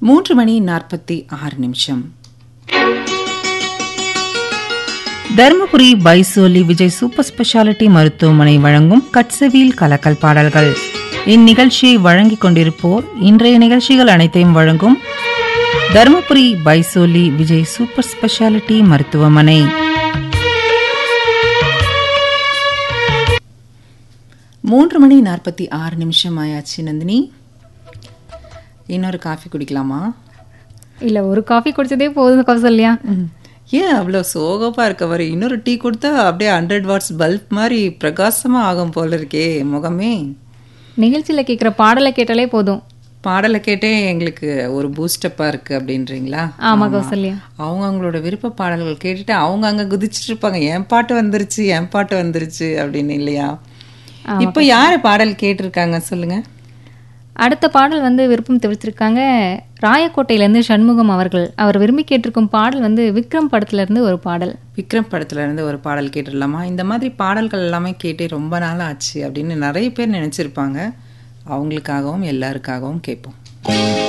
மூன்று மணி நாற்பத்தி ஆறு நிமிஷம் தருமபுரி பைசோலி விஜய் சூப்பர் ஸ்பெஷாலிட்டி மருத்துவமனை வழங்கும் கட்சவியில் கலக்கல் பாடல்கள் இந்நிகழ்ச்சியை வழங்கிக் கொண்டிருப்போர் இன்றைய நிகழ்ச்சிகள் அனைத்தையும் வழங்கும் தருமபுரி பைசோலி விஜய் சூப்பர் ஸ்பெஷாலிட்டி மருத்துவமனை மூன்று மணி நாற்பத்தி ஆறு நிமிஷம் ஆயாச்சு நந்தினி இன்னொரு காஃபி குடிக்கலாமா இல்ல ஒரு காஃபி குடிச்சதே போதும் கௌசல்யா ஏன் அவ்வளோ சோகமாக இருக்க வர இன்னொரு டீ கொடுத்தா அப்படியே ஹண்ட்ரட் வாட்ஸ் பல்ப் மாதிரி பிரகாசமாக ஆகும் போல இருக்கே முகமே நிகழ்ச்சியில கேக்குற பாடலை கேட்டாலே போதும் பாடலை கேட்டே எங்களுக்கு ஒரு பூஸ்டப்பாக இருக்குது அப்படின்றீங்களா ஆமா கௌசல்யா அவங்க அவங்களோட விருப்ப பாடல்கள் கேட்டுட்டு அவங்க அங்கே குதிச்சிட்டு இருப்பாங்க என் பாட்டு வந்துருச்சு என் பாட்டு வந்துருச்சு அப்படின்னு இல்லையா இப்போ யாரு பாடல் கேட்டிருக்காங்க சொல்லுங்க அடுத்த பாடல் வந்து விருப்பம் தெரிவிச்சிருக்காங்க ராயக்கோட்டையிலேருந்து சண்முகம் அவர்கள் அவர் விரும்பி கேட்டிருக்கும் பாடல் வந்து விக்ரம் படத்துல இருந்து ஒரு பாடல் விக்ரம் படத்துல இருந்து ஒரு பாடல் கேட்டுடலாமா இந்த மாதிரி பாடல்கள் எல்லாமே கேட்டே ரொம்ப நாள் ஆச்சு அப்படின்னு நிறைய பேர் நினைச்சிருப்பாங்க அவங்களுக்காகவும் எல்லாருக்காகவும் கேட்போம்